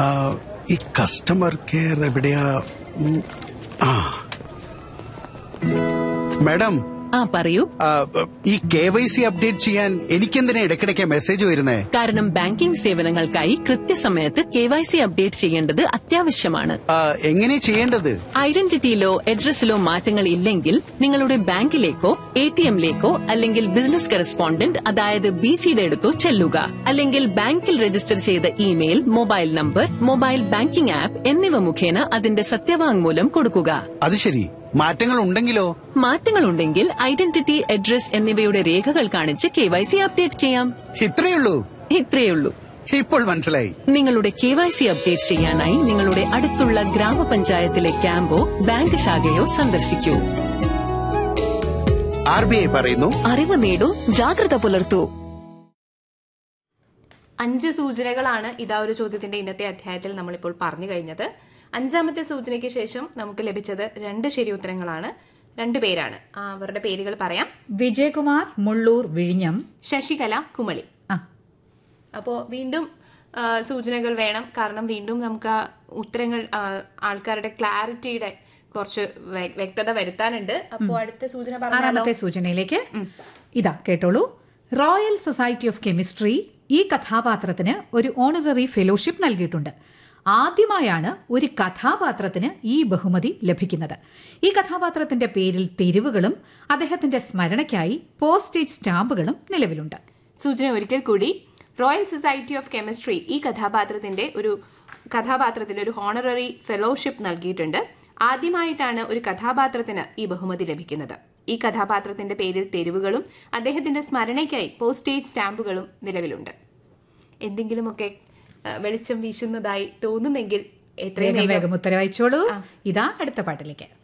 ആ, ഈ customer care എവിടെയാ ഉം, ആ മാഡം ആ പറയൂ ആ, ഈ കെ വൈ സി അപ്ഡേറ്റ് ചെയ്യാൻ എനിക്കെന്തിനാ ഇടയ്ക്കിടയ്ക്ക് മെസ്സേജ് വരുന്നേ കാരണം ബാങ്കിംഗ് സേവനങ്ങൾക്കായി കൃത്യസമയത്ത് കെ വൈ സി അപ്ഡേറ്റ് ചെയ്യേണ്ടത് അത്യാവശ്യമാണ് ആ, എങ്ങനെ ചെയ്യേണ്ടത് ഐഡന്റിറ്റിയിലോ അഡ്രസ്സിലോ മാറ്റങ്ങൾ ഇല്ലെങ്കിൽ നിങ്ങളുടെ ബാങ്കിലേക്കോ എ ടി എമ്മിലേക്കോ അല്ലെങ്കിൽ ബിസിനസ് കറസ്പോണ്ടന്റ് അതായത് ബി സിയുടെ അടുത്തോ ചെല്ലുക അല്ലെങ്കിൽ ബാങ്കിൽ രജിസ്റ്റർ ചെയ്ത email mobile number mobile banking app എന്നിവ മുഖേന അതിന്റെ സത്യവാങ്മൂലം കൊടുക്കുക അത് ശരി മാറ്റങ്ങൾ ഉണ്ടെങ്കിലോ മാറ്റങ്ങളുണ്ടെങ്കിൽ ഐഡന്റിറ്റി അഡ്രസ് എന്നിവയുടെ രേഖകൾ കാണിച്ച് കെ വൈ സി അപ്ഡേറ്റ് ചെയ്യാം ഇത്രയുള്ളൂ ഇത്രയുള്ളൂ ഇപ്പോൾ മനസ്സിലായി നിങ്ങളുടെ കെ വൈ സി അപ്ഡേറ്റ് ചെയ്യാനായി നിങ്ങളുടെ അടുത്തുള്ള ഗ്രാമപഞ്ചായത്തിലെ ക്യാമ്പോ ബാങ്ക് ശാഖയോ സന്ദർശിക്കൂ ആർ ബി ഐ പറയുന്നു അറിവ് നേടൂ ജാഗ്രത പുലർത്തൂ അഞ്ച് സൂചനകളാണ് ഇതാ ഒരു ചോദ്യത്തിന്റെ ഇന്നത്തെ അധ്യായത്തിൽ നമ്മളിപ്പോൾ പറഞ്ഞു കഴിഞ്ഞത് അഞ്ചാമത്തെ സൂചനയ്ക്ക് ശേഷം നമുക്ക് ലഭിച്ചത് രണ്ട് ശരി ഉത്തരങ്ങളാണ് രണ്ടു പേരാണ് ആ, അവരുടെ പേരുകൾ പറയാം വിജയകുമാർ മുള്ളൂർ വിഴിഞ്ഞം ശശികല കുമളി ആ അപ്പോൾ വീണ്ടും ആ, സൂചനകൾ വേണം കാരണം വീണ്ടും നമുക്ക് ആ ഉത്തരങ്ങൾ ആ, ആൾക്കാരുടെ ക്ലാരിറ്റിയുടെ കുറച്ച് വ്യ- വ്യക്തത വരുത്താനുണ്ട് അപ്പോൾ അടുത്ത സൂചന പറഞ്ഞാലോ ആറാമത്തെ സൂചനയിലേക്ക് ഇതാ കേട്ടോളൂ റോയൽ സൊസൈറ്റി ഓഫ് കെമിസ്ട്രി ഈ കഥാപാത്രത്തിന് ഒരു ഓണററി ഫെലോഷിപ്പ് നൽകിയിട്ടുണ്ട് ആദ്യമായാണ് ഒരു കഥാപാത്രത്തിന് ഈ ബഹുമതി ലഭിക്കുന്നത് ഈ കഥാപാത്രത്തിന്റെ പേരിൽ തെരുവുകളും അദ്ദേഹത്തിന്റെ സ്മരണയ്ക്കായി പോസ്റ്റേജ് സ്റ്റാമ്പുകളും നിലവിലുണ്ട് സൂചന ഒരിക്കൽ കൂടി റോയൽ സൊസൈറ്റി ഓഫ് കെമിസ്ട്രി ഈ കഥാപാത്രത്തിന്റെ ഒരു കഥാപാത്രത്തിന് ഒരു ഹോണററി ഫെലോഷിപ്പ് നൽകിയിട്ടുണ്ട് ആദ്യമായിട്ടാണ് ഒരു കഥാപാത്രത്തിന് ഈ ബഹുമതി ലഭിക്കുന്നത് ഈ കഥാപാത്രത്തിന്റെ പേരിൽ തെരുവുകളും അദ്ദേഹത്തിന്റെ സ്മരണയ്ക്കായി പോസ്റ്റേജ് സ്റ്റാമ്പുകളും നിലവിലുണ്ട് എന്തെങ്കിലുമൊക്കെ ആ, വെളിച്ചം വീശുന്നതായി തോന്നുന്നെങ്കിൽ എത്രയും വേഗം വേഗം വേഗം ഉത്തരവയച്ചോളൂ ഇതാ അടുത്ത പാട്ടിലേക്ക്